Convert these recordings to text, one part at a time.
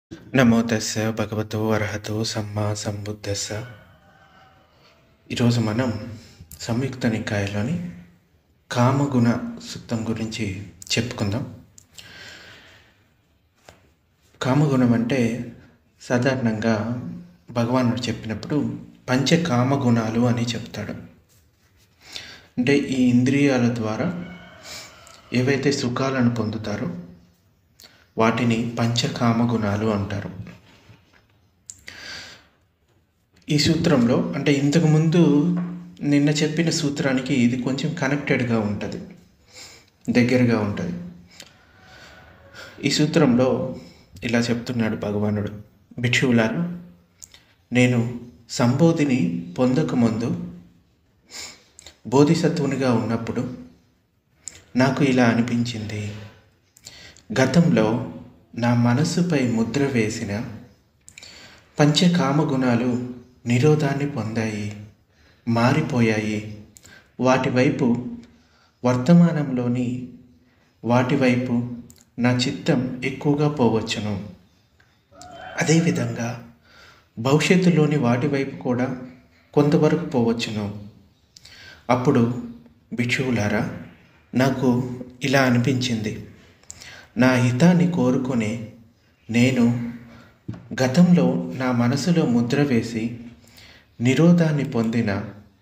నమో తస్స భగవతో అర్హతో సమ్మా సంబుద్ధస్స ఈరోజు మనం సంయుక్త నికాయలోని కామగుణ సూక్తం గురించి చెప్పుకుందాం కామగుణం అంటే సాధారణంగా భగవానుడు చెప్పినప్పుడు పంచ కామగుణాలు అని చెప్తాడు అంటే ఈ ఇంద్రియాల ద్వారా ఏవైతే సుఖాలను పొందుతారో వాటిని పంచకామగుణాలు అంటారు ఈ సూత్రంలో అంటే ఇంతకుముందు నిన్న చెప్పిన సూత్రానికి ఇది కొంచెం కనెక్టెడ్గా ఉంటుంది దగ్గరగా ఉంటుంది ఈ సూత్రంలో ఇలా చెప్తున్నాడు భగవానుడు భిక్షువులారా నేను సంబోధిని పొందకముందు బోధిసత్వునిగా ఉన్నప్పుడు నాకు ఇలా అనిపించింది గతంలో నా మనసుపై ముద్ర వేసిన పంచకామగుణాలు నిరోధాన్ని పొందాయి మారిపోయాయి వాటి వైపు వర్తమానంలోని వాటి వైపు నా చిత్తం ఎక్కువగా పోవచ్చును అదేవిధంగా భవిష్యత్తులోని వాటి వైపు కూడా కొంతవరకు పోవచ్చును అప్పుడు భిక్షువులారా నాకు ఇలా అనిపించింది నా హితాన్ని కోరుకునే నేను గతంలో నా మనసులో ముద్ర వేసి నిరోధాన్ని పొందిన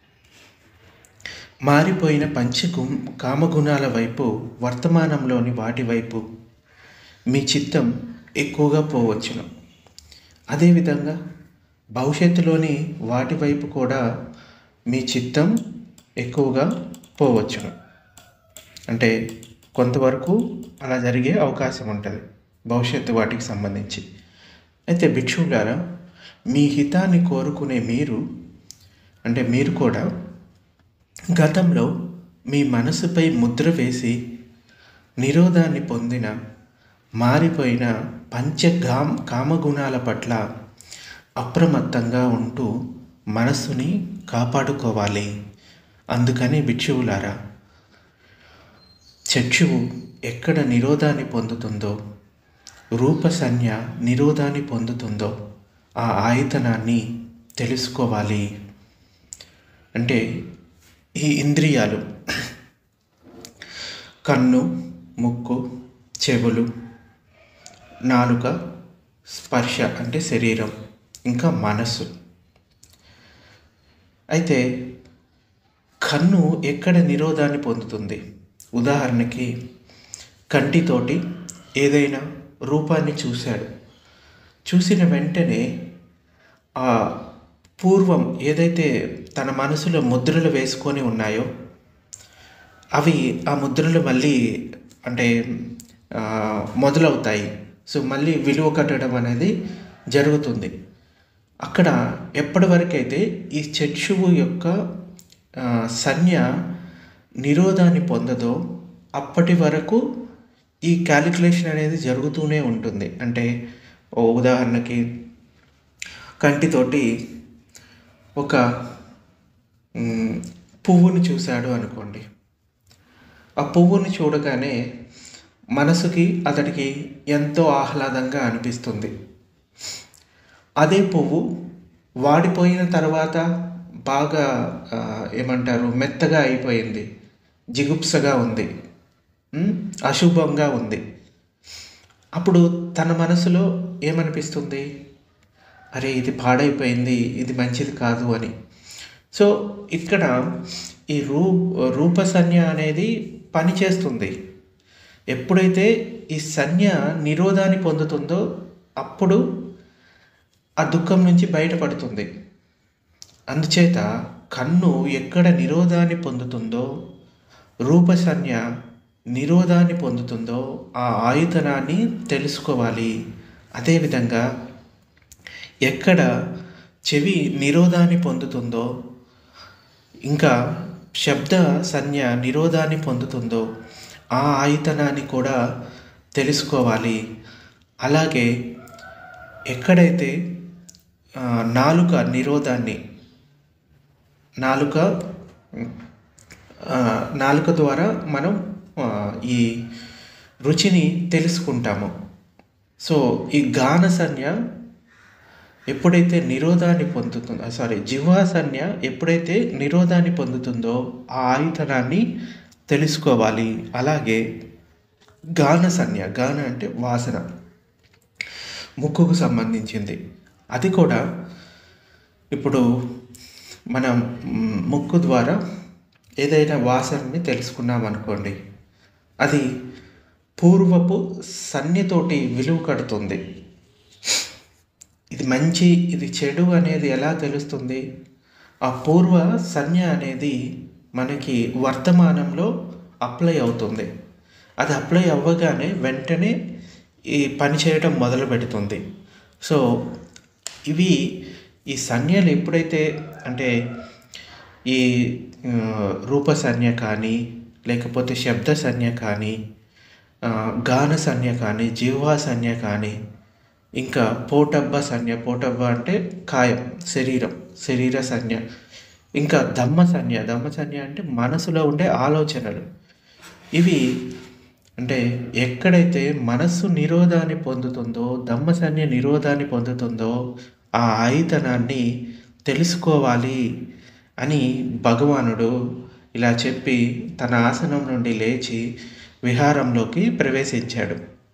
మారిపోయిన పంచగు కామగుణాల వైపు వర్తమానంలోని వాటి వైపు మీ చిత్తం ఎక్కువగా పోవచ్చును అదేవిధంగా భవిష్యత్తులోని వాటి వైపు కూడా మీ చిత్తం ఎక్కువగా పోవచ్చును అంటే కొంతవరకు అలా జరిగే అవకాశం ఉంటుంది భవిష్యత్తు వాటికి సంబంధించి అయితే భిక్షువులారా మీ హితాన్ని కోరుకునే మీరు అంటే మీరు కూడా గతంలో మీ మనసుపై ముద్ర వేసి నిరోధాన్ని పొందిన మారిపోయిన పంచగామ్ కామగుణాల పట్ల అప్రమత్తంగా ఉంటూ మనస్సుని కాపాడుకోవాలి అందుకని భిక్షువులారా చక్షువు ఎక్కడ నిరోధాన్ని పొందుతుందో రూపసంజ్ఞ నిరోధాన్ని పొందుతుందో ఆ ఆయతనాన్ని తెలుసుకోవాలి అంటే ఈ ఇంద్రియాలు కన్ను ముక్కు చెవులు నాలుక స్పర్శ అంటే శరీరం ఇంకా మనస్సు అయితే కన్ను ఎక్కడ నిరోధాన్ని పొందుతుంది ఉదాహరణకి కంటితోటి ఏదైనా రూపాన్ని చూశాడు చూసిన వెంటనే ఆ పూర్వం ఏదైతే తన మనసులో ముద్రలు వేసుకొని ఉన్నాయో అవి ఆ ముద్రలు మళ్ళీ అంటే మొదలవుతాయి సో మళ్ళీ విలువ కట్టడం అనేది జరుగుతుంది అక్కడ ఎప్పటి వరకైతే ఈ చక్షువు యొక్క సంజ్ఞ నిరోధాన్ని పొందదో అప్పటి వరకు ఈ క్యాలిక్యులేషన్ అనేది జరుగుతూనే ఉంటుంది అంటే ఓ ఉదాహరణకి కంటితోటి ఒక పువ్వుని చూశాడు అనుకోండి ఆ పువ్వుని చూడగానే మనసుకి అతడికి ఎంతో ఆహ్లాదంగా అనిపిస్తుంది అదే పువ్వు వాడిపోయిన తర్వాత బాగా ఏమంటారు మెత్తగా అయిపోయింది జిగుప్సగా ఉంది అశుభంగా ఉంది అప్పుడు తన మనసులో ఏమనిపిస్తుంది అరే ఇది పాడైపోయింది ఇది మంచిది కాదు అని సో ఇక్కడ ఈ రూ రూపసన్య అనేది పనిచేస్తుంది ఎప్పుడైతే ఈ సంజ్ఞ నిరోధాన్ని పొందుతుందో అప్పుడు ఆ దుఃఖం నుంచి బయటపడుతుంది అందుచేత కన్ను ఎక్కడ నిరోధాన్ని పొందుతుందో రూపసన్య నిరోధాన్ని పొందుతుందో ఆ ఆయుధనాన్ని తెలుసుకోవాలి అదేవిధంగా ఎక్కడ చెవి నిరోధాన్ని పొందుతుందో ఇంకా శబ్ద సంజ్ఞ నిరోధాన్ని పొందుతుందో ఆ ఆయుధనాన్ని కూడా తెలుసుకోవాలి అలాగే ఎక్కడైతే నాలుక నిరోధాన్ని నాలుక నాలుక ద్వారా మనం ఈ రుచిని తెలుసుకుంటాము సో ఈ గానసన్య ఎప్పుడైతే నిరోధాన్ని పొందుతుందో సారీ జిహ్వాసన్య ఎప్పుడైతే నిరోధాన్ని పొందుతుందో ఆ ఆయుధనాన్ని తెలుసుకోవాలి అలాగే గానసన్య గాన అంటే వాసన ముక్కుకు సంబంధించింది అది కూడా ఇప్పుడు మనం మ్, ముక్కు ద్వారా ఏదైనా వాసనని తెలుసుకున్నాం అనుకోండి అది పూర్వపు సన్నితోటి విలువ కడుతుంది ఇది మంచి ఇది చెడు అనేది ఎలా తెలుస్తుంది ఆ పూర్వ సంజ్ఞ అనేది మనకి వర్తమానంలో అప్లై అవుతుంది అది అప్లై అవ్వగానే వెంటనే ఈ పని చేయడం మొదలు పెడుతుంది సో ఇవి ఈ సంజ్ఞలు ఎప్పుడైతే అంటే ఈ ఆ, రూప సంజ్ఞ కానీ లేకపోతే శబ్ద సంజ్ఞ కానీ ఆ, గాన సంజ్ఞ కానీ జిహ్వా సంజ్ఞ కానీ ఇంకా పోటబ్బ సంజ్ఞ పోటబ్బ అంటే కాయం శరీరం శరీర సంజ్ఞ ఇంకా దమ్మ సంజ్ఞ దమ్మ సంజ్ఞ అంటే మనసులో ఉండే ఆలోచనలు ఇవి అంటే ఎక్కడైతే మనస్సు నిరోధాన్ని పొందుతుందో దమ్మ సంజ్ఞ నిరోధాన్ని పొందుతుందో ఆ ఆయుధనాన్ని తెలుసుకోవాలి అని భగవానుడు ఇలా చెప్పి తన ఆసనం నుండి లేచి విహారంలోకి ప్రవేశించాడు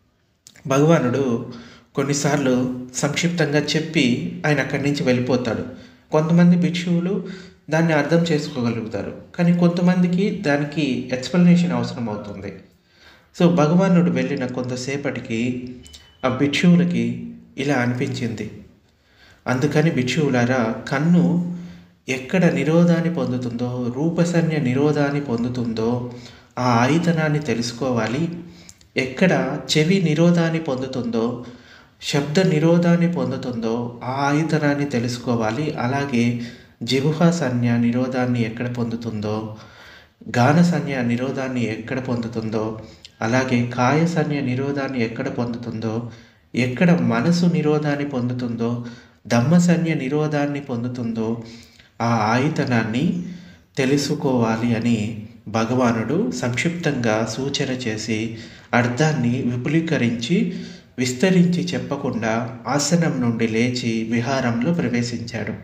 భగవానుడు కొన్నిసార్లు సంక్షిప్తంగా చెప్పి ఆయన అక్కడి నుంచి వెళ్ళిపోతాడు కొంతమంది భిక్షువులు దాన్ని అర్థం చేసుకోగలుగుతారు కానీ కొంతమందికి దానికి ఎక్స్ప్లెనేషన్ అవసరం అవుతుంది సో భగవానుడు వెళ్ళిన కొంతసేపటికి ఆ భిక్షువులకి ఇలా అనిపించింది అందుకని భిక్షువులారా కన్ను ఎక్కడ నిరోధాన్ని పొందుతుందో రూపసన్య నిరోధాన్ని పొందుతుందో ఆ ఆయుధనాన్ని తెలుసుకోవాలి ఎక్కడ చెవి నిరోధాన్ని పొందుతుందో శబ్ద నిరోధాన్ని పొందుతుందో ఆ ఆయుధనాన్ని తెలుసుకోవాలి అలాగే జిహుహ సన్య నిరోధాన్ని ఎక్కడ పొందుతుందో గాన సన్య నిరోధాన్ని ఎక్కడ పొందుతుందో అలాగే కాయ సన్య నిరోధాన్ని ఎక్కడ పొందుతుందో ఎక్కడ మనసు నిరోధాన్ని పొందుతుందో దమ్మ సన్య నిరోధాన్ని పొందుతుందో ఆ ఆయుధనాన్ని తెలుసుకోవాలి అని భగవానుడు సంక్షిప్తంగా సూచన చేసి అర్థాన్ని విపులీకరించి విస్తరించి చెప్పకుండా ఆసనం నుండి లేచి విహారంలో ప్రవేశించాడు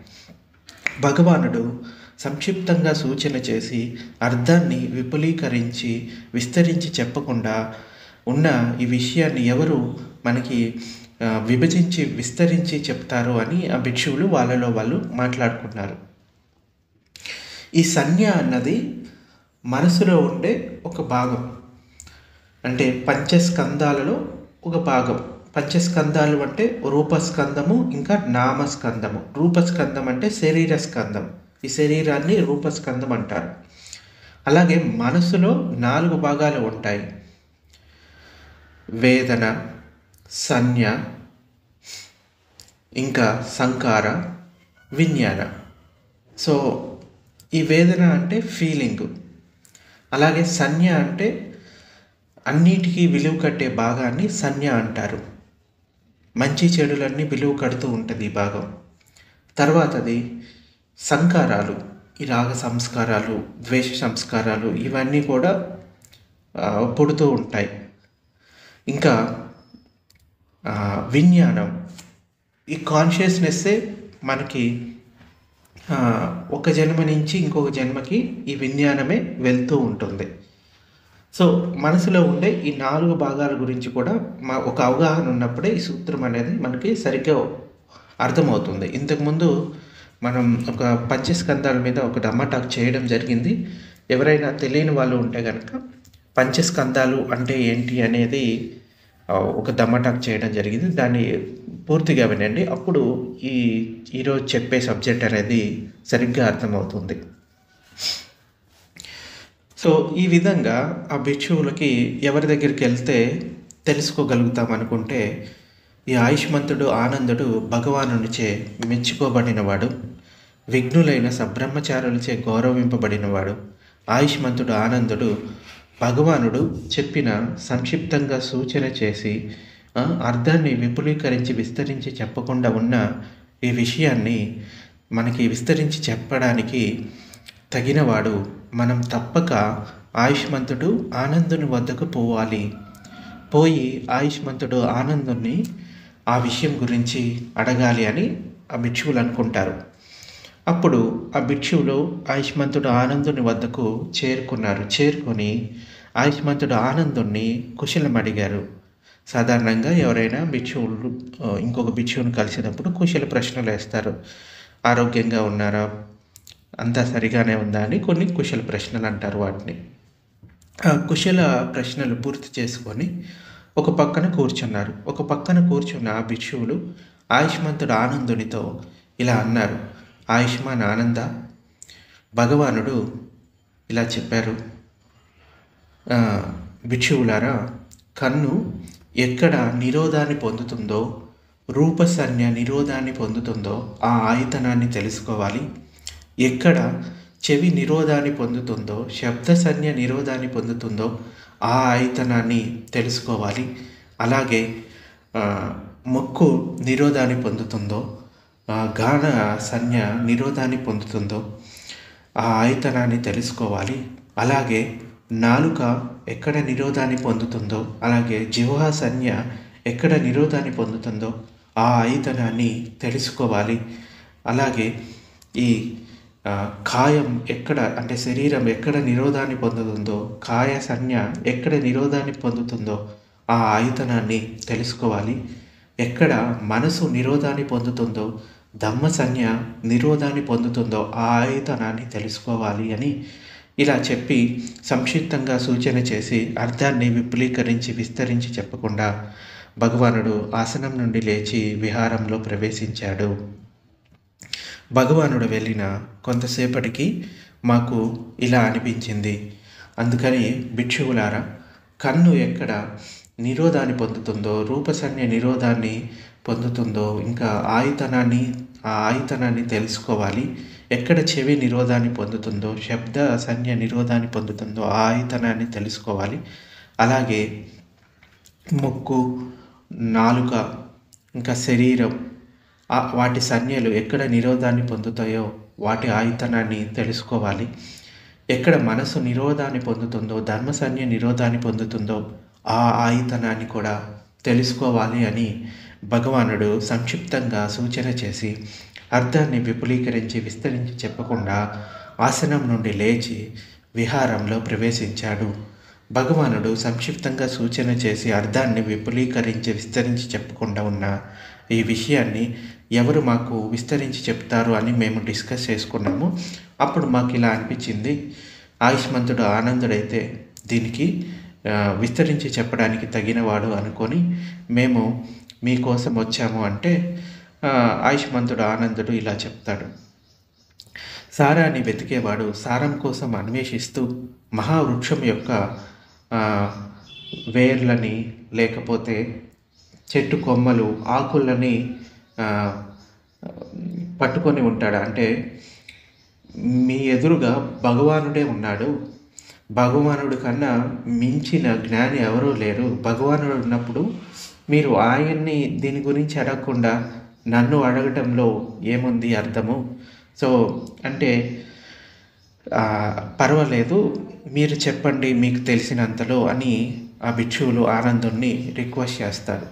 భగవానుడు సంక్షిప్తంగా సూచన చేసి అర్థాన్ని విపులీకరించి విస్తరించి చెప్పకుండా ఉన్న ఈ విషయాన్ని ఎవరు మనకి ఆ, విభజించి విస్తరించి చెప్తారు అని ఆ భిక్షువులు వాళ్ళలో వాళ్ళు మాట్లాడుకున్నారు ఈ సంజ్ఞ అన్నది మనసులో ఉండే ఒక భాగం అంటే పంచస్కందాలలో ఒక భాగం పంచస్కందాలు అంటే రూపస్కందము ఇంకా నామస్కందము రూపస్కందం అంటే శరీర స్కందం ఈ శరీరాన్ని రూపస్కందం అంటారు అలాగే మనసులో నాలుగు భాగాలు ఉంటాయి వేదన సంజ్ఞ ఇంకా సంకార విజ్ఞాన సో ఈ వేదన అంటే ఫీలింగ్ అలాగే సంజ్ఞ అంటే అన్నిటికీ విలువ కట్టే భాగాన్ని సంజ్ఞ అంటారు మంచి చెడులన్నీ విలువ కడుతూ ఉంటుంది ఈ భాగం తర్వాతది సంకారాలు ఈ రాగ సంస్కారాలు ద్వేష సంస్కారాలు ఇవన్నీ కూడా ఆ, పుడుతూ ఉంటాయి ఇంకా ఆ, విజ్ఞానం ఈ కాన్షియస్నెస్సే మనకి ఆ, ఒక జన్మ నుంచి ఇంకొక జన్మకి ఈ విజ్ఞానమే వెళ్తూ ఉంటుంది సో మనసులో ఉండే ఈ నాలుగు భాగాల గురించి కూడా మా ఒక అవగాహన ఉన్నప్పుడే ఈ సూత్రం అనేది మనకి సరిగ్గా అర్థమవుతుంది ఇంతకుముందు మనం ఒక పంచస్కందాల మీద ఒక డమ్మా టాక్ చేయడం జరిగింది ఎవరైనా తెలియని వాళ్ళు ఉంటే కనుక పంచస్కందాలు అంటే ఏంటి అనేది ఆ, ఒక దమ్మటాక్ చేయడం జరిగింది దాన్ని పూర్తిగా వినండి అప్పుడు ఈ ఈరోజు చెప్పే సబ్జెక్ట్ అనేది సరిగ్గా అర్థమవుతుంది సో ఈ విధంగా ఆ భిక్షువులకి ఎవరి దగ్గరికి వెళ్తే తెలుసుకోగలుగుతాం అనుకుంటే ఈ ఆయుష్మంతుడు ఆనందుడు భగవానునిచే మెచ్చుకోబడినవాడు విఘ్నులైన సబ్రహ్మచారులచే గౌరవింపబడినవాడు ఆయుష్మంతుడు ఆనందుడు భగవానుడు చెప్పిన సంక్షిప్తంగా సూచన చేసి ఆ, అర్థాన్ని విపులీకరించి విస్తరించి చెప్పకుండా ఉన్న ఈ విషయాన్ని మనకి విస్తరించి చెప్పడానికి తగినవాడు మనం తప్పక ఆయుష్మంతుడు ఆనందుని వద్దకు పోవాలి పోయి ఆయుష్మంతుడు ఆనందుని ఆ విషయం గురించి అడగాలి అని ఆ భిక్షువులు అనుకుంటారు అప్పుడు ఆ భిక్షువులు ఆయుష్మంతుడు ఆనందుని వద్దకు చేరుకున్నారు చేరుకొని ఆయుష్మంతుడు ఆనందుని కుశలం అడిగారు సాధారణంగా ఎవరైనా భిక్షువులు ఆ, ఇంకొక భిక్షువుని కలిసినప్పుడు కుశల ప్రశ్నలు వేస్తారు ఆరోగ్యంగా ఉన్నారా అంతా సరిగానే ఉందా అని కొన్ని కుశల ప్రశ్నలు అంటారు వాటిని ఆ కుశల ప్రశ్నలు పూర్తి చేసుకొని ఒక పక్కన కూర్చున్నారు ఒక పక్కన కూర్చున్న ఆ భిక్షువులు ఆయుష్మంతుడు ఆనందునితో ఇలా అన్నారు ఆయుష్మాన్ ఆనంద భగవానుడు ఇలా చెప్పారు ఆ, భిక్షువులారా కన్ను ఎక్కడ నిరోధాన్ని పొందుతుందో రూపసన్య నిరోధాన్ని పొందుతుందో ఆ ఆయుధనాన్ని తెలుసుకోవాలి ఎక్కడ చెవి నిరోధాన్ని పొందుతుందో శబ్దసన్య నిరోధాన్ని పొందుతుందో ఆ ఆయుధనాన్ని తెలుసుకోవాలి అలాగే ఆ, ముక్కు నిరోధాన్ని పొందుతుందో ఆ, గాన సన్య నిరోధాన్ని పొందుతుందో ఆ ఆయతనాన్ని తెలుసుకోవాలి అలాగే నాలుక ఎక్కడ నిరోధాన్ని పొందుతుందో అలాగే జిహ్వా సన్య ఎక్కడ నిరోధాన్ని పొందుతుందో ఆ ఆయతనాన్ని తెలుసుకోవాలి అలాగే ఈ ఆ, కాయం ఎక్కడ అంటే శరీరం ఎక్కడ నిరోధాన్ని పొందుతుందో కాయ సన్య ఎక్కడ నిరోధాన్ని పొందుతుందో ఆ ఆయతనాన్ని తెలుసుకోవాలి ఎక్కడ మనసు నిరోధాన్ని పొందుతుందో ధమ్మ సన్య నిరోధాన్ని పొందుతుందో ఆ ఆయతనాన్ని తెలుసుకోవాలి అని ఇలా చెప్పి సంక్షిప్తంగా సూచన చేసి అర్థాన్ని విపులీకరించి విస్తరించి చెప్పకుండా భగవానుడు ఆసనం నుండి లేచి విహారంలో ప్రవేశించాడు భగవానుడు వెళ్ళిన కొంతసేపటికి మాకు ఇలా అనిపించింది అందుకని భిక్షువులారా కన్ను ఎక్కడ నిరోధాన్ని పొందుతుందో రూపసన్య నిరోధాన్ని పొందుతుందో ఇంకా ఆయుధనాన్ని ఆ ఆయుధనాన్ని తెలుసుకోవాలి ఎక్కడ చెవి నిరోధాన్ని పొందుతుందో శబ్ద సన్య నిరోధాన్ని పొందుతుందో ఆ ఆయుధనాన్ని తెలుసుకోవాలి అలాగే ముక్కు నాలుక ఇంకా శరీరం ఆ వాటి సంజ్ఞలు ఎక్కడ నిరోధాన్ని పొందుతాయో వాటి ఆయుధనాన్ని తెలుసుకోవాలి ఎక్కడ మనసు నిరోధాన్ని పొందుతుందో ధర్మసన్య నిరోధాన్ని పొందుతుందో ఆ ఆయుధనాన్ని కూడా తెలుసుకోవాలి అని భగవానుడు సంక్షిప్తంగా సూచన చేసి అర్థాన్ని విపులీకరించి విస్తరించి చెప్పకుండా ఆసనం నుండి లేచి విహారంలో ప్రవేశించాడు భగవానుడు సంక్షిప్తంగా సూచన చేసి అర్థాన్ని విపులీకరించి విస్తరించి చెప్పకుండా ఉన్న ఈ విషయాన్ని ఎవరు మాకు విస్తరించి చెప్తారు అని మేము డిస్కస్ చేసుకున్నాము అప్పుడు మాకు ఇలా అనిపించింది ఆయుష్మంతుడు ఆనందుడైతే దీనికి ఆ, విస్తరించి చెప్పడానికి తగినవాడు అనుకొని మేము మీకోసం వచ్చాము అంటే ఆ, ఆయుష్మంతుడు ఆనందుడు ఇలా చెప్తాడు సారాన్ని వెతికేవాడు సారం కోసం అన్వేషిస్తూ మహావృక్షం యొక్క ఆ, వేర్లని లేకపోతే చెట్టు కొమ్మలు ఆకులని ఆ, పట్టుకొని ఉంటాడు అంటే మీ ఎదురుగా భగవానుడే ఉన్నాడు భగవానుడి కన్నా మించిన జ్ఞాని ఎవరూ లేరు భగవానుడు ఉన్నప్పుడు మీరు ఆయన్ని దీని గురించి అడగకుండా నన్ను అడగటంలో ఏముంది అర్థము సో అంటే ఆ, పర్వాలేదు మీరు చెప్పండి మీకు తెలిసినంతలో అని ఆ భిక్షువులు ఆనందుణ్ణి రిక్వెస్ట్ చేస్తారు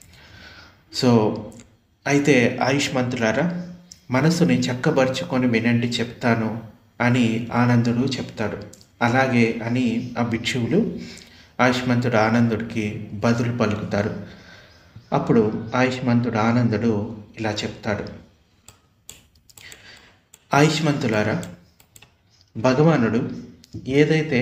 సో అయితే ఆయుష్మంతులారా మనసుని చక్కబరుచుకొని వినండి చెప్తాను అని ఆనందుడు చెప్తాడు అలాగే అని ఆ భిక్షువులు ఆయుష్మంతుడు ఆనందుడికి బదులు పలుకుతారు అప్పుడు ఆయుష్మంతుడు ఆనందుడు ఇలా చెప్తాడు ఆయుష్మంతులారా భగవానుడు ఏదైతే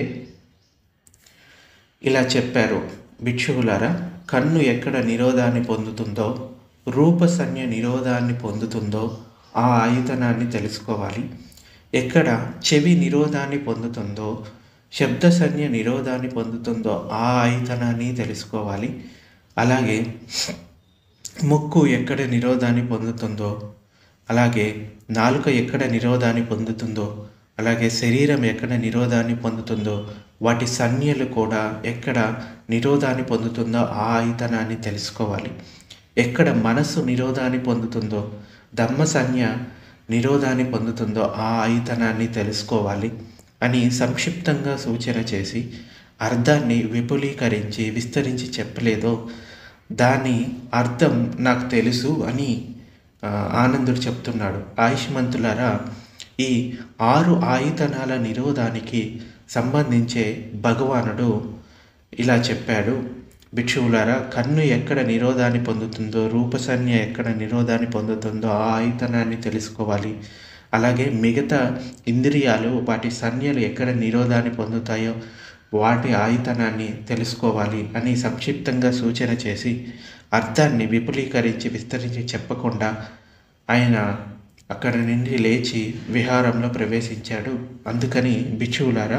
ఇలా చెప్పారో భిక్షువులారా కన్ను ఎక్కడ నిరోధాన్ని పొందుతుందో రూపసన్య నిరోధాన్ని పొందుతుందో ఆ ఆయుధనాన్ని తెలుసుకోవాలి ఎక్కడ చెవి నిరోధాన్ని పొందుతుందో శబ్దసన్య నిరోధాన్ని పొందుతుందో ఆ ఆయుధనాన్ని తెలుసుకోవాలి అలాగే ముక్కు ఎక్కడ నిరోధాన్ని పొందుతుందో అలాగే నాలుక ఎక్కడ నిరోధాన్ని పొందుతుందో అలాగే శరీరం ఎక్కడ నిరోధాన్ని పొందుతుందో వాటి సంజ్ఞలు కూడా ఎక్కడ నిరోధాన్ని పొందుతుందో ఆ ఆయుధనాన్ని తెలుసుకోవాలి ఎక్కడ మనస్సు నిరోధాన్ని పొందుతుందో ధమ్మ సంజ్ఞ నిరోధాన్ని పొందుతుందో ఆ ఆయుధనాన్ని తెలుసుకోవాలి అని సంక్షిప్తంగా సూచన చేసి అర్థాన్ని విపులీకరించి విస్తరించి చెప్పలేదో దాని అర్థం నాకు తెలుసు అని ఆ, ఆనందుడు చెప్తున్నాడు ఆయుష్మంతులారా ఈ ఆరు ఆయుధనాల నిరోధానికి సంబంధించే భగవానుడు ఇలా చెప్పాడు భిక్షువులారా కన్ను ఎక్కడ నిరోధాన్ని పొందుతుందో రూపసన్య ఎక్కడ నిరోధాన్ని పొందుతుందో ఆ ఆయుధనాన్ని తెలుసుకోవాలి అలాగే మిగతా ఇంద్రియాలు వాటి సన్యలు ఎక్కడ నిరోధాన్ని పొందుతాయో వాటి ఆయుధనాన్ని తెలుసుకోవాలి అని సంక్షిప్తంగా సూచన చేసి అర్థాన్ని విపులీకరించి విస్తరించి చెప్పకుండా ఆయన అక్కడ నుండి లేచి విహారంలో ప్రవేశించాడు అందుకని భిక్షువులారా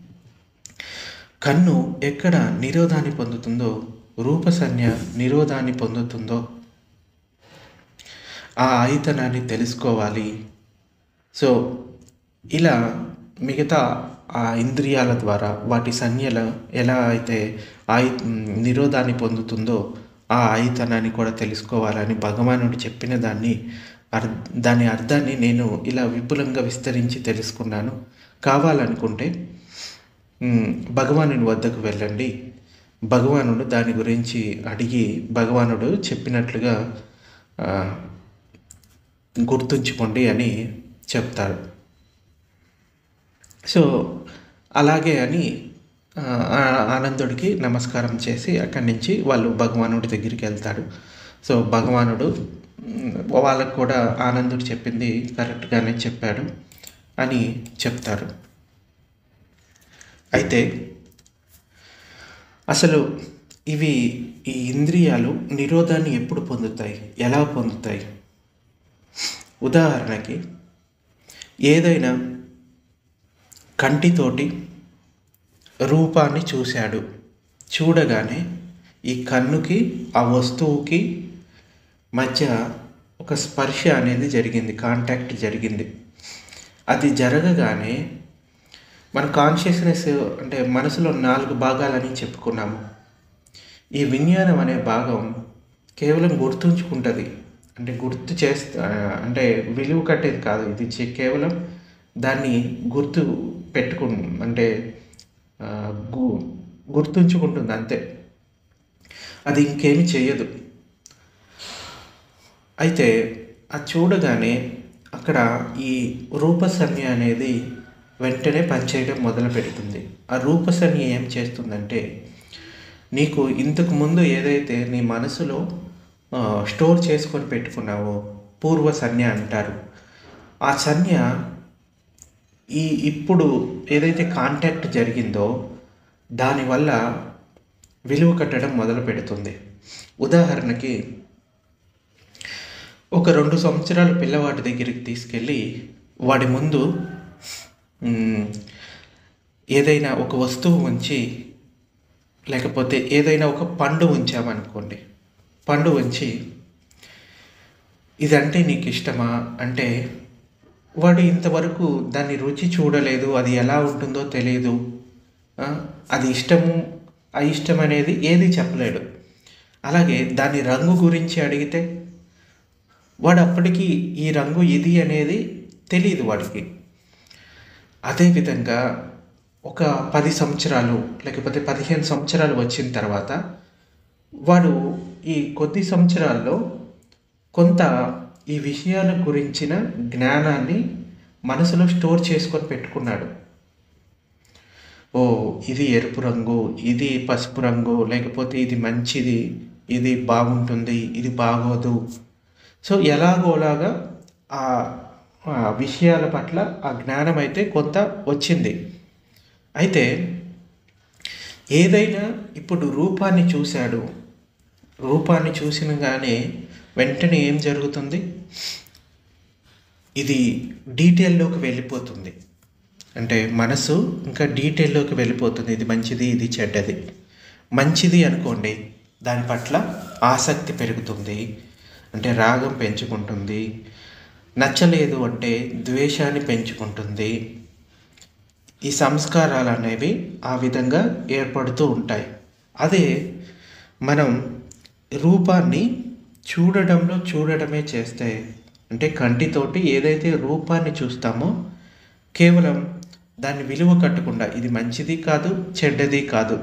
కన్ను ఎక్కడ నిరోధాన్ని పొందుతుందో రూపసన్య నిరోధాన్ని పొందుతుందో ఆ ఆయుధనాన్ని తెలుసుకోవాలి సో ఇలా మిగతా ఆ ఇంద్రియాల ద్వారా వాటి సంజ్ఞల ఎలా అయితే ఆయు నిరోధాన్ని పొందుతుందో ఆ ఆయుధనాన్ని కూడా తెలుసుకోవాలని భగవానుడు చెప్పిన దాన్ని అర్ దాని అర్థాన్ని నేను ఇలా విపులంగా విస్తరించి తెలుసుకున్నాను కావాలనుకుంటే మ్, భగవానుని వద్దకు వెళ్ళండి భగవానుడు దాని గురించి అడిగి భగవానుడు చెప్పినట్లుగా ఆ, గుర్తుంచుకోండి అని చెప్తాడు సో అలాగే అని ఆ, ఆ ఆనందుడికి నమస్కారం చేసి అక్కడి నుంచి వాళ్ళు భగవానుడి దగ్గరికి వెళ్తాడు సో భగవానుడు మ్, వాళ్ళకు కూడా ఆనందుడు చెప్పింది కరెక్ట్గానే చెప్పాడు అని చెప్తారు అయితే అసలు ఇవి ఈ ఇంద్రియాలు నిరోధాన్ని ఎప్పుడు పొందుతాయి ఎలా పొందుతాయి ఉదాహరణకి ఏదైనా కంటితోటి రూపాన్ని చూశాడు చూడగానే ఈ కన్నుకి ఆ వస్తువుకి మధ్య ఒక స్పర్శ అనేది జరిగింది కాంటాక్ట్ జరిగింది అది జరగగానే మన కాన్షియస్నెస్ అంటే మనసులో నాలుగు భాగాలని చెప్పుకున్నాము ఈ విజ్ఞానం అనే భాగం కేవలం గుర్తుంచుకుంటుంది అంటే గుర్తు చేస్తా అంటే విలువ కట్టేది కాదు ఇది చే- కేవలం దాన్ని గుర్తు పెట్టుకు అంటే ఆ, గు గుర్తుంచుకుంటుంది అంతే అది ఇంకేమి చేయదు అయితే అది చూడగానే అక్కడ ఈ రూపసన్య అనేది వెంటనే పనిచేయడం మొదలు పెడుతుంది ఆ రూపసన్య ఏం చేస్తుందంటే నీకు ఇంతకు ముందు ఏదైతే నీ మనసులో ఆ, స్టోర్ చేసుకొని పెట్టుకున్నావో పూర్వ సన్య అంటారు ఆ సన్య ఈ ఇప్పుడు ఏదైతే కాంటాక్ట్ జరిగిందో దానివల్ల విలువ కట్టడం మొదలు పెడుతుంది ఉదాహరణకి ఒక రెండు సంవత్సరాల పిల్లవాడి దగ్గరికి తీసుకెళ్ళి వాడి ముందు మ్, ఏదైనా ఒక వస్తువు ఉంచి లేకపోతే ఏదైనా ఒక పండు ఉంచామనుకోండి పండు ఉంచి ఇదంటే నీకు ఇష్టమా అంటే వాడు ఇంతవరకు దాన్ని రుచి చూడలేదు అది ఎలా ఉంటుందో తెలియదు ఆ, అది ఇష్టము అయిష్టం అనేది ఏది చెప్పలేడు అలాగే దాని రంగు గురించి అడిగితే వాడు అప్పటికి ఈ రంగు ఇది అనేది తెలియదు వాడికి అదేవిధంగా ఒక పది సంవత్సరాలు లేకపోతే పదిహేను సంవత్సరాలు వచ్చిన తర్వాత వాడు ఈ కొద్ది సంవత్సరాల్లో కొంత ఈ విషయాల గురించిన జ్ఞానాన్ని మనసులో స్టోర్ చేసుకొని పెట్టుకున్నాడు ఓ ఇది ఎరుపు రంగు ఇది పసుపు రంగు లేకపోతే ఇది మంచిది ఇది బాగుంటుంది ఇది బాగోదు సో ఎలాగోలాగా ఆ ఆ విషయాల పట్ల ఆ జ్ఞానం అయితే కొంత వచ్చింది అయితే ఏదైనా ఇప్పుడు రూపాన్ని చూశాడు రూపాన్ని చూసినగానే వెంటనే ఏం జరుగుతుంది ఇది డీటెయిల్లోకి వెళ్ళిపోతుంది అంటే మనసు ఇంకా డీటెయిల్లోకి వెళ్ళిపోతుంది ఇది మంచిది ఇది చెడ్డది మంచిది అనుకోండి దాని పట్ల ఆసక్తి పెరుగుతుంది అంటే రాగం పెంచుకుంటుంది నచ్చలేదు అంటే ద్వేషాన్ని పెంచుకుంటుంది ఈ సంస్కారాలు అనేవి ఆ విధంగా ఏర్పడుతూ ఉంటాయి అదే మనం రూపాన్ని చూడడంలో చూడడమే చేస్తే అంటే కంటితోటి ఏదైతే రూపాన్ని చూస్తామో కేవలం దాన్ని విలువ కట్టకుండా ఇది మంచిది కాదు చెడ్డది కాదు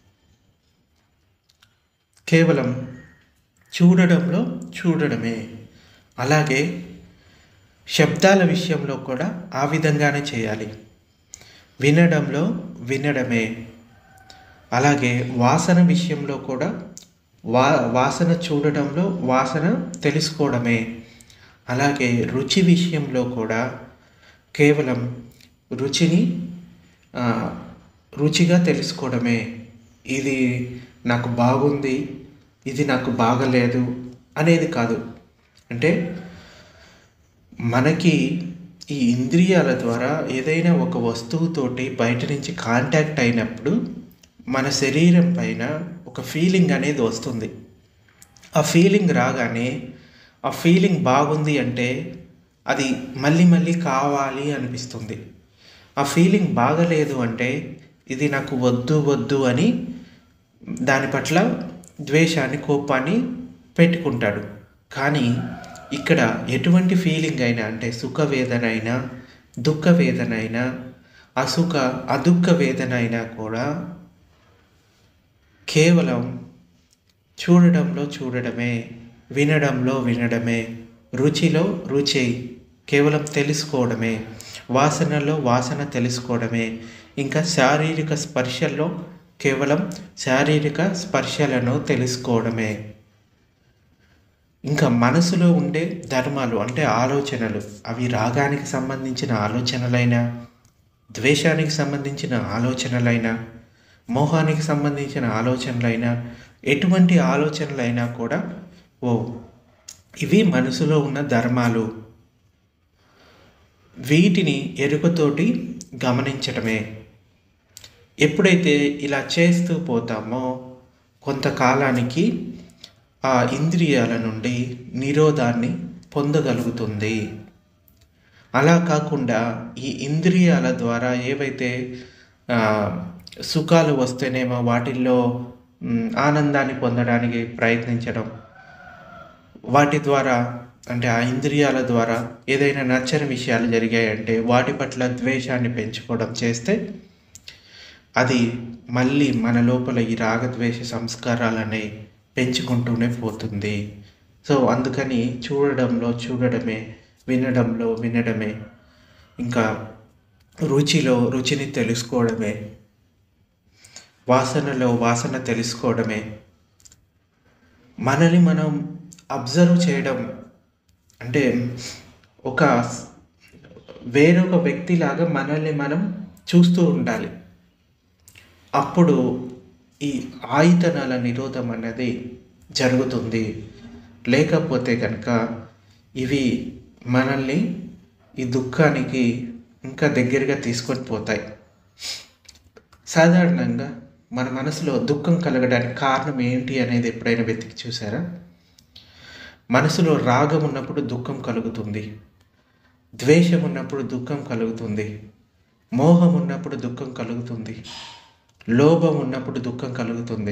కేవలం చూడడంలో చూడడమే అలాగే శబ్దాల విషయంలో కూడా ఆ విధంగానే చేయాలి వినడంలో వినడమే అలాగే వాసన విషయంలో కూడా వా వాసన చూడడంలో వాసన తెలుసుకోవడమే అలాగే రుచి విషయంలో కూడా కేవలం రుచిని ఆ, రుచిగా తెలుసుకోవడమే ఇది నాకు బాగుంది ఇది నాకు బాగలేదు అనేది కాదు అంటే మనకి ఈ ఇంద్రియాల ద్వారా ఏదైనా ఒక వస్తువుతోటి బయట నుంచి కాంటాక్ట్ అయినప్పుడు మన శరీరం పైన ఒక ఫీలింగ్ అనేది వస్తుంది ఆ ఫీలింగ్ రాగానే ఆ ఫీలింగ్ బాగుంది అంటే అది మళ్ళీ మళ్ళీ కావాలి అనిపిస్తుంది ఆ ఫీలింగ్ బాగలేదు అంటే ఇది నాకు వద్దు వద్దు అని దాని పట్ల ద్వేషాన్ని కోపాన్ని పెట్టుకుంటాడు కానీ ఇక్కడ ఎటువంటి ఫీలింగ్ అయినా అంటే సుఖ వేదన అయినా దుఃఖ వేదన అయినా అసుఖ అదుఃఖ వేదన అయినా కూడా కేవలం చూడడంలో చూడడమే వినడంలో వినడమే రుచిలో రుచి కేవలం తెలుసుకోవడమే వాసనలో వాసన తెలుసుకోవడమే ఇంకా శారీరక స్పర్శల్లో కేవలం శారీరక స్పర్శలను తెలుసుకోవడమే ఇంకా మనసులో ఉండే ధర్మాలు అంటే ఆలోచనలు అవి రాగానికి సంబంధించిన ఆలోచనలైనా ద్వేషానికి సంబంధించిన ఆలోచనలైనా మోహానికి సంబంధించిన ఆలోచనలైనా ఎటువంటి ఆలోచనలైనా కూడా ఓ ఇవి మనసులో ఉన్న ధర్మాలు వీటిని ఎరుకతోటి గమనించటమే ఎప్పుడైతే ఇలా చేస్తూ పోతామో కొంతకాలానికి ఆ ఇంద్రియాల నుండి నిరోధాన్ని పొందగలుగుతుంది అలా కాకుండా ఈ ఇంద్రియాల ద్వారా ఏవైతే ఆ, సుఖాలు వస్తేనేమో వాటిల్లో మ్, ఆనందాన్ని పొందడానికి ప్రయత్నించడం వాటి ద్వారా అంటే ఆ ఇంద్రియాల ద్వారా ఏదైనా నచ్చని విషయాలు జరిగాయంటే వాటి పట్ల ద్వేషాన్ని పెంచుకోవడం చేస్తే అది మళ్ళీ మన లోపల ఈ రాగద్వేష సంస్కారాలని పెంచుకుంటూనే పోతుంది సో అందుకని చూడడంలో చూడడమే వినడంలో వినడమే ఇంకా రుచిలో రుచిని తెలుసుకోవడమే వాసనలో వాసన తెలుసుకోవడమే మనల్ని మనం అబ్జర్వ్ చేయడం అంటే ఒక వేరొక వ్యక్తిలాగా మనల్ని మనం చూస్తూ ఉండాలి అప్పుడు ఈ ఆయుధనాల నిరోధం అన్నది జరుగుతుంది లేకపోతే కనుక ఇవి మనల్ని ఈ దుఃఖానికి ఇంకా దగ్గరగా తీసుకొని పోతాయి సాధారణంగా మన మనసులో దుఃఖం కలగడానికి కారణం ఏంటి అనేది ఎప్పుడైనా వెతికి చూసారా మనసులో రాగం ఉన్నప్పుడు దుఃఖం కలుగుతుంది ద్వేషం ఉన్నప్పుడు దుఃఖం కలుగుతుంది మోహం ఉన్నప్పుడు దుఃఖం కలుగుతుంది లోభం ఉన్నప్పుడు దుఃఖం కలుగుతుంది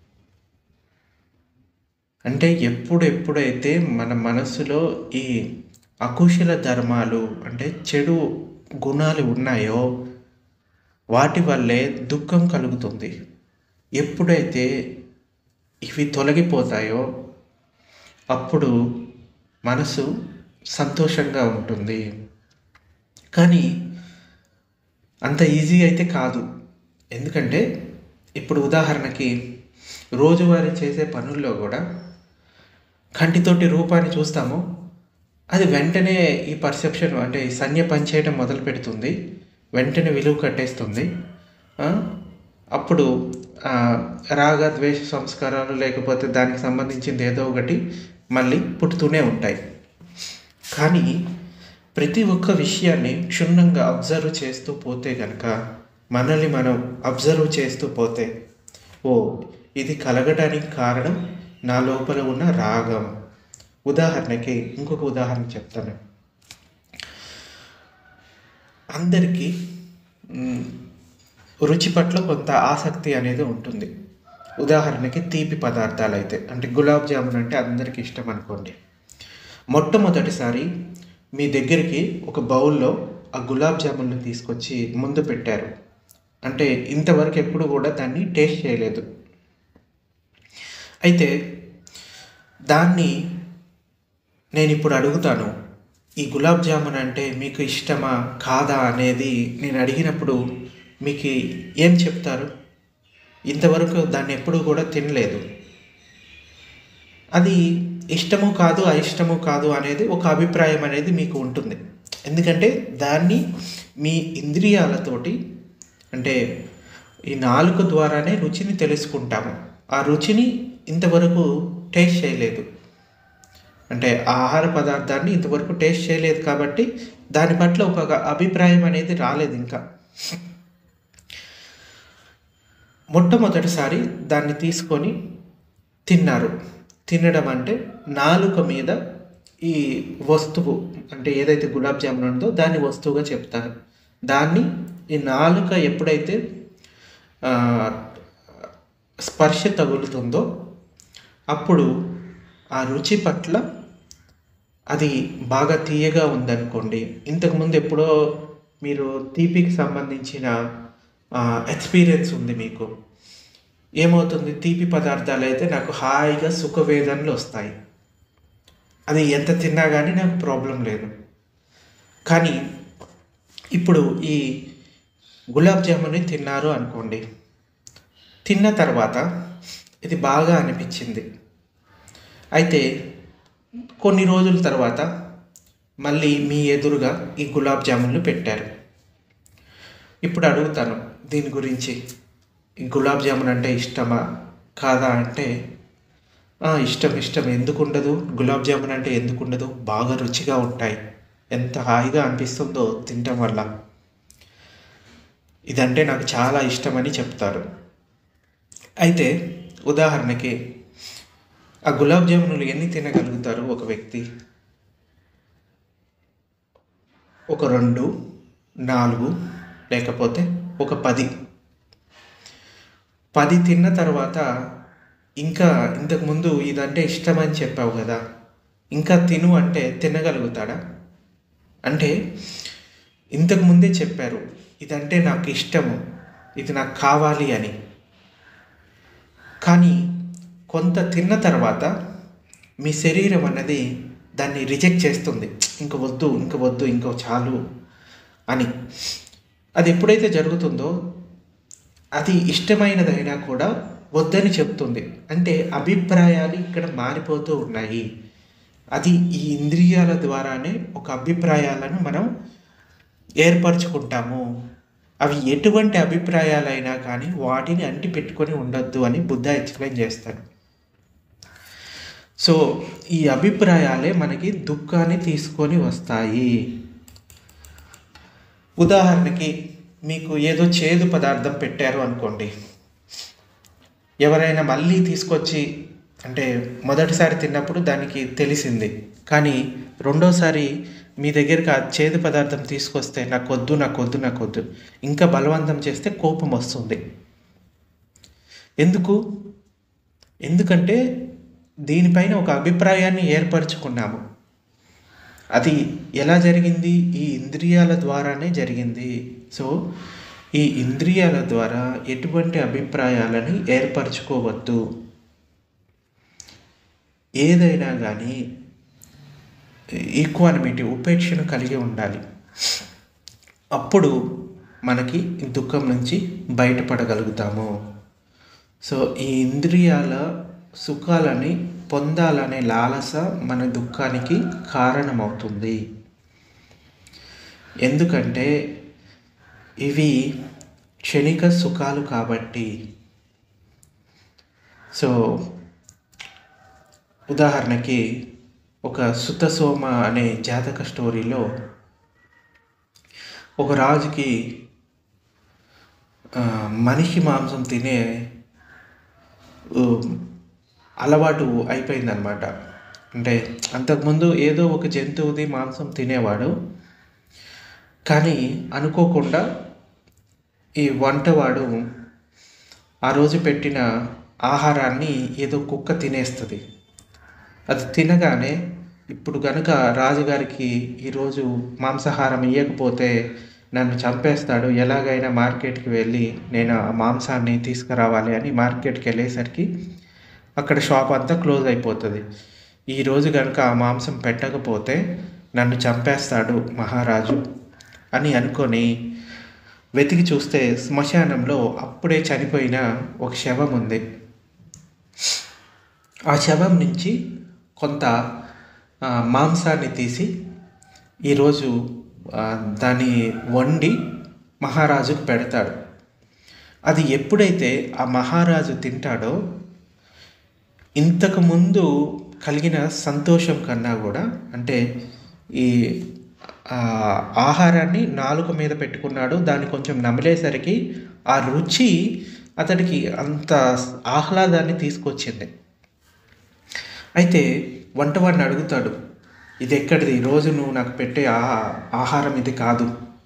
అంటే ఎప్పుడు ఎప్పుడైతే మన మనసులో ఈ అకుశల ధర్మాలు అంటే చెడు గుణాలు ఉన్నాయో వాటి వల్లే దుఃఖం కలుగుతుంది ఎప్పుడైతే ఇవి తొలగిపోతాయో అప్పుడు మనసు సంతోషంగా ఉంటుంది కానీ అంత ఈజీ అయితే కాదు ఎందుకంటే ఇప్పుడు ఉదాహరణకి రోజువారీ చేసే పనుల్లో కూడా కంటితోటి రూపాన్ని చూస్తాము అది వెంటనే ఈ పర్సెప్షన్ అంటే ఈ సంజ్ఞ పనిచేయడం మొదలు పెడుతుంది వెంటనే విలువ కట్టేస్తుంది ఆ, అప్పుడు ఆ, రాగ ద్వేష సంస్కారాలు లేకపోతే దానికి సంబంధించింది ఏదో ఒకటి మళ్ళీ పుట్టుతూనే ఉంటాయి కానీ ప్రతి ఒక్క విషయాన్ని క్షుణ్ణంగా అబ్జర్వ్ చేస్తూ పోతే కనుక మనల్ని మనం అబ్జర్వ్ చేస్తూ పోతే ఓ ఇది కలగడానికి కారణం నా లోపల ఉన్న రాగం ఉదాహరణకి ఇంకొక ఉదాహరణ చెప్తాను అందరికీ మ్, రుచి పట్ల కొంత ఆసక్తి అనేది ఉంటుంది ఉదాహరణకి తీపి పదార్థాలు అయితే అంటే గులాబ్ జామున్ అంటే అందరికీ ఇష్టం అనుకోండి మొట్టమొదటిసారి మీ దగ్గరికి ఒక బౌల్లో ఆ గులాబ్ జామున్లు తీసుకొచ్చి ముందు పెట్టారు అంటే ఇంతవరకు ఎప్పుడు కూడా దాన్ని టేస్ట్ చేయలేదు అయితే దాన్ని నేను ఇప్పుడు అడుగుతాను ఈ గులాబ్ జామున్ అంటే మీకు ఇష్టమా కాదా అనేది నేను అడిగినప్పుడు మీకు ఏం చెప్తారు ఇంతవరకు దాన్ని ఎప్పుడు కూడా తినలేదు అది ఇష్టము కాదు అయిష్టము కాదు అనేది ఒక అభిప్రాయం అనేది మీకు ఉంటుంది ఎందుకంటే దాన్ని మీ ఇంద్రియాలతోటి అంటే ఈ నాలుక ద్వారానే రుచిని తెలుసుకుంటాము ఆ రుచిని ఇంతవరకు టేస్ట్ చేయలేదు అంటే ఆహార పదార్థాన్ని ఇంతవరకు టేస్ట్ చేయలేదు కాబట్టి దాని పట్ల ఒక అభిప్రాయం అనేది రాలేదు ఇంకా మొట్టమొదటిసారి దాన్ని తీసుకొని తిన్నారు తినడం అంటే నాలుక మీద ఈ వస్తువు అంటే ఏదైతే గులాబ్ జామున్ ఉందో దాన్ని వస్తువుగా చెప్తారు దాన్ని ఈ నాలుక ఎప్పుడైతే ఆ, స్పర్శ తగులుతుందో అప్పుడు ఆ రుచి పట్ల అది బాగా తీయగా ఉందనుకోండి ఇంతకుముందు ఎప్పుడో మీరు తీపికి సంబంధించిన ఎక్స్పీరియన్స్ ఉంది మీకు ఏమవుతుంది తీపి పదార్థాలు అయితే నాకు హాయిగా సుఖవేదనలు వస్తాయి అది ఎంత తిన్నా కానీ నాకు ప్రాబ్లం లేదు కానీ ఇప్పుడు ఈ గులాబ్ జామున్ని తిన్నారు అనుకోండి తిన్న తర్వాత ఇది బాగా అనిపించింది అయితే కొన్ని రోజుల తర్వాత మళ్ళీ మీ ఎదురుగా ఈ గులాబ్ జామున్లు పెట్టారు ఇప్పుడు అడుగుతాను దీని గురించి ఈ గులాబ్ జామున్ అంటే ఇష్టమా కాదా అంటే "ఆ, ఇష్టం ఇష్టం ఎందుకు ఉండదు గులాబ్ జామున్ అంటే ఎందుకు ఉండదు బాగా రుచిగా ఉంటాయి ఎంత హాయిగా అనిపిస్తుందో తినటం వల్ల ఇదంటే నాకు చాలా ఇష్టమని చెప్తారు అయితే ఉదాహరణకి ఆ గులాబ్ జామున్లు ఎన్ని తినగలుగుతారు ఒక వ్యక్తి ఒక రెండు నాలుగు లేకపోతే ఒక పది పది తిన్న తర్వాత ఇంకా ఇంతకుముందు ఇదంటే ఇష్టమని చెప్పావు కదా ఇంకా తిను అంటే తినగలుగుతాడా అంటే ఇంతకు ముందే చెప్పారు ఇదంటే నాకు ఇష్టము ఇది నాకు కావాలి అని కానీ కొంత తిన్న తర్వాత మీ శరీరం అన్నది దాన్ని రిజెక్ట్ చేస్తుంది ఇంక వద్దు ఇంక వద్దు ఇంకో చాలు అని అది ఎప్పుడైతే జరుగుతుందో అది ఇష్టమైనదైనా కూడా వద్దని చెప్తుంది అంటే అభిప్రాయాలు ఇక్కడ మారిపోతూ ఉన్నాయి అది ఈ ఇంద్రియాల ద్వారానే ఒక అభిప్రాయాలను మనం ఏర్పరచుకుంటాము అవి ఎటువంటి అభిప్రాయాలైనా కానీ వాటిని అంటి పెట్టుకొని ఉండొద్దు అని బుద్ధ ఎక్స్ప్లెయిన్ చేస్తాడు సో ఈ అభిప్రాయాలే మనకి దుఃఖాన్ని తీసుకొని వస్తాయి ఉదాహరణకి మీకు ఏదో చేదు పదార్థం పెట్టారు అనుకోండి ఎవరైనా మళ్ళీ తీసుకొచ్చి అంటే మొదటిసారి తిన్నప్పుడు దానికి తెలిసింది కానీ రెండోసారి మీ దగ్గరికి ఆ చేదు పదార్థం తీసుకొస్తే నాకు వద్దు నాకు వద్దు నాకు వద్దు ఇంకా బలవంతం చేస్తే కోపం వస్తుంది ఎందుకు ఎందుకంటే దీనిపైన ఒక అభిప్రాయాన్ని ఏర్పరచుకున్నాము అది ఎలా జరిగింది ఈ ఇంద్రియాల ద్వారానే జరిగింది సో ఈ ఇంద్రియాల ద్వారా ఎటువంటి అభిప్రాయాలని ఏర్పరచుకోవద్దు ఏదైనా కానీ ఈక్వానిమిటీ ఉపేక్షను కలిగి ఉండాలి అప్పుడు మనకి ఈ దుఃఖం నుంచి బయటపడగలుగుతాము సో ఈ ఇంద్రియాల సుఖాలని పొందాలనే లాలస మన దుఃఖానికి కారణమవుతుంది ఎందుకంటే ఇవి క్షణిక సుఖాలు కాబట్టి సో ఉదాహరణకి ఒక సుతసోమ అనే జాతక స్టోరీలో ఒక రాజుకి ఆ, మనిషి మాంసం తినే ఉ, అలవాటు అయిపోయిందనమాట అంటే అంతకుముందు ఏదో ఒక జంతువుది మాంసం తినేవాడు కానీ అనుకోకుండా ఈ వంటవాడు ఆ రోజు పెట్టిన ఆహారాన్ని ఏదో కుక్క తినేస్తుంది అది తినగానే ఇప్పుడు కనుక రాజుగారికి ఈరోజు మాంసాహారం ఇవ్వకపోతే నన్ను చంపేస్తాడు ఎలాగైనా మార్కెట్కి వెళ్ళి నేను ఆ మాంసాన్ని తీసుకురావాలి అని మార్కెట్కి వెళ్ళేసరికి అక్కడ షాప్ అంతా క్లోజ్ అయిపోతుంది ఈరోజు కనుక ఆ మాంసం పెట్టకపోతే నన్ను చంపేస్తాడు మహారాజు అని అనుకొని వెతికి చూస్తే శ్మశానంలో అప్పుడే చనిపోయిన ఒక శవం ఉంది ఆ శవం నుంచి కొంత ఆ, మాంసాన్ని తీసి ఈరోజు ఆ, దాన్ని వండి మహారాజుకు పెడతాడు అది ఎప్పుడైతే ఆ మహారాజు తింటాడో ఇంతకు ముందు కలిగిన సంతోషం కన్నా కూడా అంటే ఈ ఆ, ఆహారాన్ని నాలుక మీద పెట్టుకున్నాడు దాన్ని కొంచెం నమిలేసరికి ఆ రుచి అతడికి అంత ఆహ్లాదాన్ని తీసుకొచ్చింది అయితే వంటవాడిని అడుగుతాడు ఇది ఎక్కడిది రోజు నువ్వు నాకు పెట్టే ఆ ఆహారం ఇది కాదు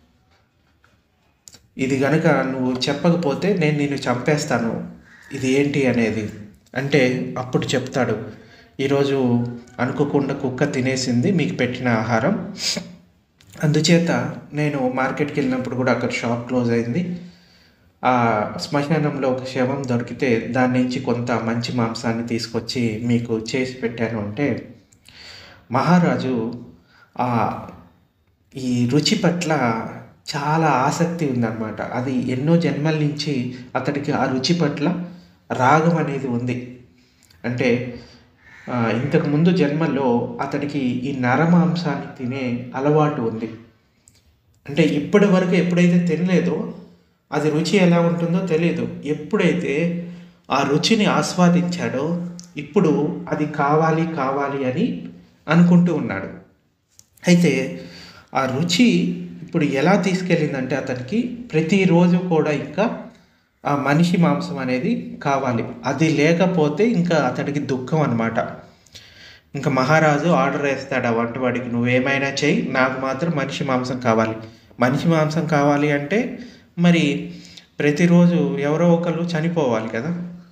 ఇది గనుక నువ్వు చెప్పకపోతే నేను నిన్ను చంపేస్తాను ఇది ఏంటి అనేది అంటే అప్పుడు చెప్తాడు ఈరోజు అనుకోకుండా కుక్క తినేసింది మీకు పెట్టిన ఆహారం అందుచేత నేను మార్కెట్కి వెళ్ళినప్పుడు కూడా అక్కడ షాప్ క్లోజ్ అయింది ఆ శ్మశానంలో ఒక శవం దొరికితే దాని నుంచి కొంత మంచి మాంసాన్ని తీసుకొచ్చి మీకు చేసి పెట్టాను అంటే మహారాజు ఆ ఈ రుచి పట్ల చాలా ఆసక్తి ఉందన్నమాట అది ఎన్నో జన్మల నుంచి అతడికి ఆ రుచి పట్ల రాగం అనేది ఉంది అంటే ఆ, ఇంతకు ముందు జన్మలో అతడికి ఈ నరమాంసాన్ని తినే అలవాటు ఉంది అంటే ఇప్పటి వరకు ఎప్పుడైతే తినలేదో అది రుచి ఎలా ఉంటుందో తెలియదు ఎప్పుడైతే ఆ రుచిని ఆస్వాదించాడో ఇప్పుడు అది కావాలి కావాలి అని అనుకుంటూ ఉన్నాడు అయితే ఆ రుచి ఇప్పుడు ఎలా తీసుకెళ్ళిందంటే అతనికి ప్రతిరోజు కూడా ఇంకా ఆ మనిషి మాంసం అనేది కావాలి అది లేకపోతే ఇంకా అతడికి దుఃఖం అనమాట ఇంకా మహారాజు ఆర్డర్ వేస్తాడు ఆ వంటవాడికి నువ్వేమైనా చెయ్యి నాకు మాత్రం మనిషి మాంసం కావాలి మనిషి మాంసం కావాలి అంటే మరి ప్రతిరోజు ఎవరో ఒకరు చనిపోవాలి కదా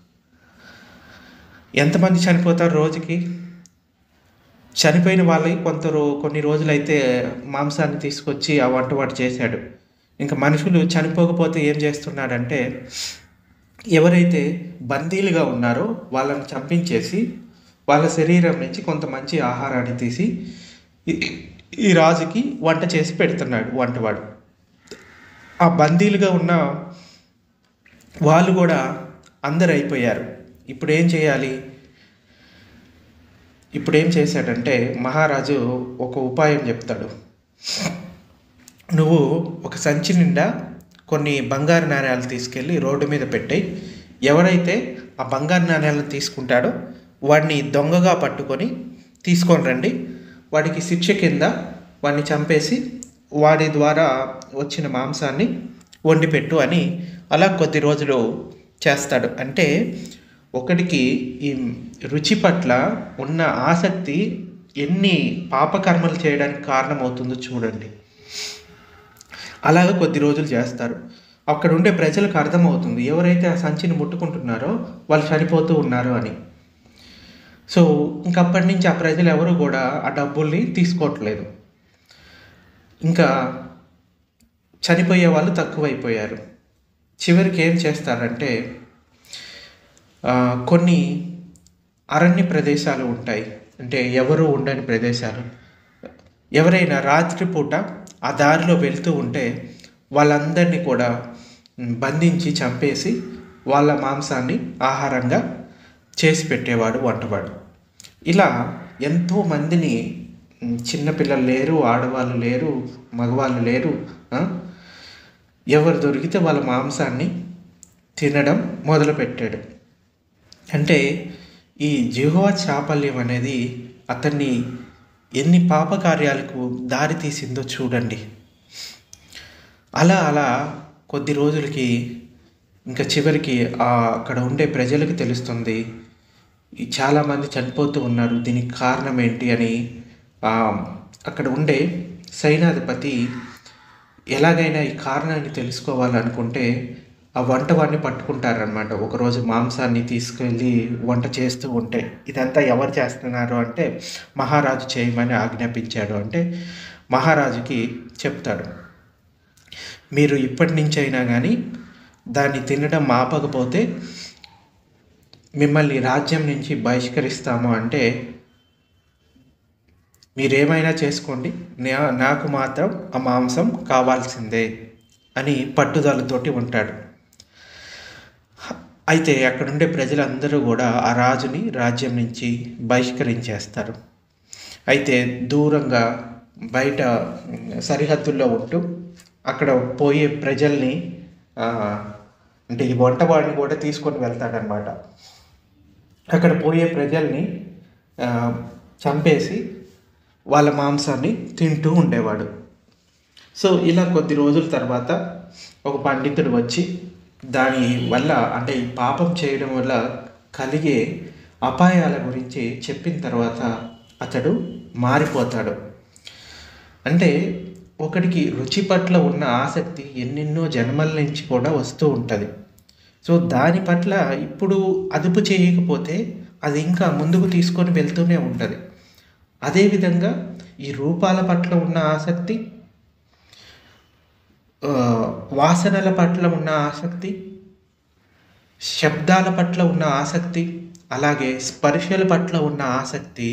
ఎంతమంది చనిపోతారు రోజుకి చనిపోయిన వాళ్ళకి కొంత రో కొన్ని రోజులైతే మాంసాన్ని తీసుకొచ్చి ఆ వంటవాడు చేశాడు ఇంకా మనుషులు చనిపోకపోతే ఏం చేస్తున్నాడంటే ఎవరైతే బందీలుగా ఉన్నారో వాళ్ళని చంపించేసి వాళ్ళ శరీరం నుంచి కొంత మంచి ఆహారాన్ని తీసి ఈ- ఈ రాజుకి వంట చేసి పెడుతున్నాడు వంటవాడు ఆ బందీలుగా ఉన్న వాళ్ళు కూడా అందరు అయిపోయారు ఇప్పుడు ఏం చేయాలి ఇప్పుడు ఏం చేశాడంటే మహారాజు ఒక ఉపాయం చెప్తాడు నువ్వు ఒక సంచి నిండా కొన్ని బంగారు నాణ్యాలు తీసుకెళ్ళి రోడ్డు మీద పెట్టాయి ఎవరైతే ఆ బంగారు నాణ్యాలను తీసుకుంటాడో వాడిని దొంగగా పట్టుకొని తీసుకొని రండి వాడికి శిక్ష కింద వాడిని చంపేసి వాడి ద్వారా వచ్చిన మాంసాన్ని వండి పెట్టు అని అలా కొద్ది రోజులు చేస్తాడు అంటే ఒకడికి ఈ రుచి పట్ల ఉన్న ఆసక్తి ఎన్ని పాపకర్మలు చేయడానికి కారణమవుతుందో చూడండి అలాగ కొద్ది రోజులు చేస్తారు అక్కడ ఉండే ప్రజలకు అర్థమవుతుంది ఎవరైతే ఆ సంచిని ముట్టుకుంటున్నారో వాళ్ళు చనిపోతూ ఉన్నారు అని సో ఇంకప్పటి నుంచి ఆ ప్రజలు ఎవరు కూడా ఆ డబ్బుల్ని తీసుకోవట్లేదు ఇంకా చనిపోయే వాళ్ళు తక్కువైపోయారు చివరికి ఏం చేస్తారంటే ఆ, కొన్ని అరణ్య ప్రదేశాలు ఉంటాయి అంటే ఎవరు ఉండని ప్రదేశాలు ఎవరైనా రాత్రిపూట ఆ దారిలో వెళ్తూ ఉంటే వాళ్ళందరినీ కూడా మ్, బంధించి చంపేసి వాళ్ళ మాంసాన్ని ఆహారంగా చేసి పెట్టేవాడు వంటవాడు ఇలా ఎంతో మందిని మ్, చిన్నపిల్లలు లేరు ఆడవాళ్ళు లేరు మగవాళ్ళు లేరు ఆ? ఎవరు దొరికితే వాళ్ళ మాంసాన్ని తినడం మొదలుపెట్టాడు అంటే ఈ జిహోవా చాపల్యం అనేది అతన్ని ఎన్ని పాపకార్యాలకు దారి తీసిందో చూడండి అలా అలా కొద్ది రోజులకి ఇంకా చివరికి ఆ అక్కడ ఉండే ప్రజలకు తెలుస్తుంది ఈ చాలామంది చనిపోతూ ఉన్నారు దీనికి కారణం ఏంటి అని ఆ, అక్కడ ఉండే సైనాధిపతి ఎలాగైనా ఈ కారణాన్ని తెలుసుకోవాలనుకుంటే ఆ వంట వాడిని పట్టుకుంటారనమాట ఒకరోజు మాంసాన్ని తీసుకెళ్ళి వంట చేస్తూ ఉంటే ఇదంతా ఎవరు చేస్తున్నారు అంటే మహారాజు చేయమని ఆజ్ఞాపించాడు అంటే మహారాజుకి చెప్తాడు మీరు ఇప్పటి నుంచి అయినా కానీ దాన్ని తినడం ఆపకపోతే మిమ్మల్ని రాజ్యం నుంచి బహిష్కరిస్తాము అంటే మీరేమైనా చేసుకోండి నా- నాకు మాత్రం ఆ మాంసం కావాల్సిందే అని పట్టుదలతోటి ఉంటాడు అయితే అక్కడుండే ప్రజలందరూ కూడా ఆ రాజుని రాజ్యం నుంచి బహిష్కరించేస్తారు అయితే దూరంగా బయట సరిహద్దుల్లో ఉంటూ అక్కడ పోయే ప్రజల్ని ఆ, అంటే ఈ వంటవాడిని కూడా తీసుకొని వెళ్తాడనమాట అక్కడ పోయే ప్రజల్ని ఆ, చంపేసి వాళ్ళ మాంసాన్ని తింటూ ఉండేవాడు సో ఇలా కొద్ది రోజుల తర్వాత ఒక పండితుడు వచ్చి దాని వల్ల అంటే ఈ పాపం చేయడం వల్ల కలిగే అపాయాల గురించి చెప్పిన తర్వాత అతడు మారిపోతాడు అంటే ఒకడికి రుచి పట్ల ఉన్న ఆసక్తి ఎన్నెన్నో జన్మల నుంచి కూడా వస్తూ ఉంటుంది సో దాని పట్ల ఇప్పుడు అదుపు చేయకపోతే అది ఇంకా ముందుకు తీసుకొని వెళ్తూనే ఉంటుంది అదేవిధంగా ఈ రూపాల పట్ల ఉన్న ఆసక్తి ఆ, వాసనల పట్ల ఉన్న ఆసక్తి శబ్దాల పట్ల ఉన్న ఆసక్తి అలాగే స్పర్శల పట్ల ఉన్న ఆసక్తి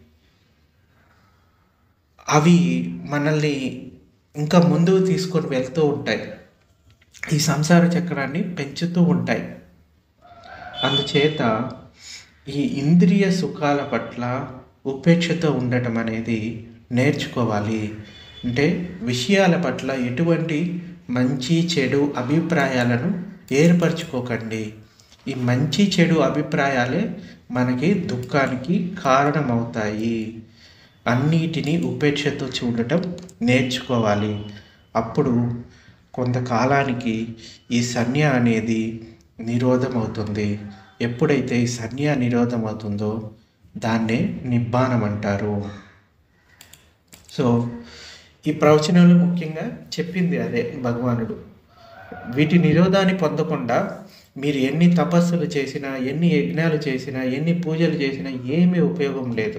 అవి మనల్ని ఇంకా ముందుకు తీసుకొని వెళ్తూ ఉంటాయి ఈ సంసార చక్రాన్ని పెంచుతూ ఉంటాయి అందుచేత ఈ ఇంద్రియ సుఖాల పట్ల ఉపేక్షతో ఉండటం అనేది నేర్చుకోవాలి అంటే విషయాల పట్ల ఎటువంటి మంచి చెడు అభిప్రాయాలను ఏర్పరచుకోకండి ఈ మంచి చెడు అభిప్రాయాలే మనకి దుఃఖానికి కారణమవుతాయి అన్నిటినీ ఉపేక్షతో చూడటం నేర్చుకోవాలి అప్పుడు కొంతకాలానికి ఈ సన్య అనేది నిరోధం అవుతుంది ఎప్పుడైతే ఈ సన్య నిరోధం అవుతుందో దాన్నే నిబ్బానం అంటారు సో ఈ ప్రవచనంలో ముఖ్యంగా చెప్పింది అదే భగవానుడు వీటి నిరోధాన్ని పొందకుండా మీరు ఎన్ని తపస్సులు చేసినా ఎన్ని యజ్ఞాలు చేసినా ఎన్ని పూజలు చేసినా ఏమీ ఉపయోగం లేదు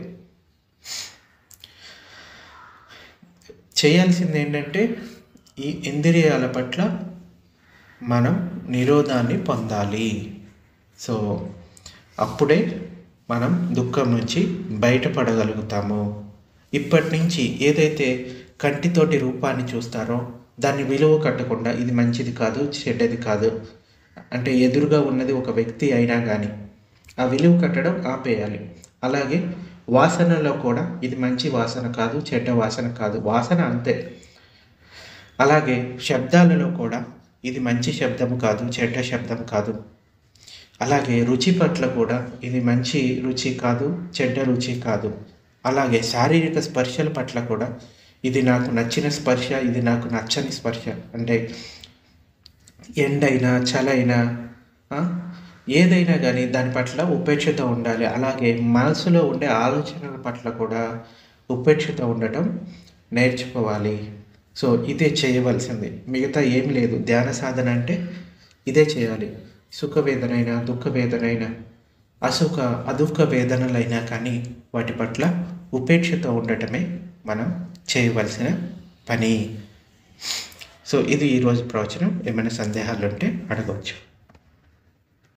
చేయాల్సింది ఏంటంటే ఈ ఇంద్రియాల పట్ల మనం నిరోధాన్ని పొందాలి సో అప్పుడే మనం దుఃఖం నుంచి బయటపడగలుగుతాము ఇప్పటి నుంచి ఏదైతే కంటితోటి రూపాన్ని చూస్తారో దాన్ని విలువ కట్టకుండా ఇది మంచిది కాదు చెడ్డది కాదు అంటే ఎదురుగా ఉన్నది ఒక వ్యక్తి అయినా కానీ ఆ విలువ కట్టడం ఆపేయాలి అలాగే వాసనలో కూడా ఇది మంచి వాసన కాదు చెడ్డ వాసన కాదు వాసన అంతే అలాగే శబ్దాలలో కూడా ఇది మంచి శబ్దం కాదు చెడ్డ శబ్దం కాదు అలాగే రుచి పట్ల కూడా ఇది మంచి రుచి కాదు చెడ్డ రుచి కాదు అలాగే శారీరక స్పర్శల పట్ల కూడా ఇది నాకు నచ్చిన స్పర్శ ఇది నాకు నచ్చని స్పర్శ అంటే ఎండైనా చలైనా ఆ, ఏదైనా కానీ దాని పట్ల ఉపేక్షతో ఉండాలి అలాగే మనసులో ఉండే ఆలోచనల పట్ల కూడా ఉపేక్షతో ఉండటం నేర్చుకోవాలి సో ఇదే చేయవలసింది మిగతా ఏం లేదు ధ్యాన సాధన అంటే ఇదే చేయాలి సుఖ వేదనైనా దుఃఖ వేదనైనా అసుఖ అదుఃఖ వేదనలైనా కానీ వాటి పట్ల ఉపేక్షతో ఉండటమే మనం చేయవలసిన పని సో ఇది ఈరోజు ప్రవచనం ఏమైనా సందేహాలు ఉంటే అడగవచ్చు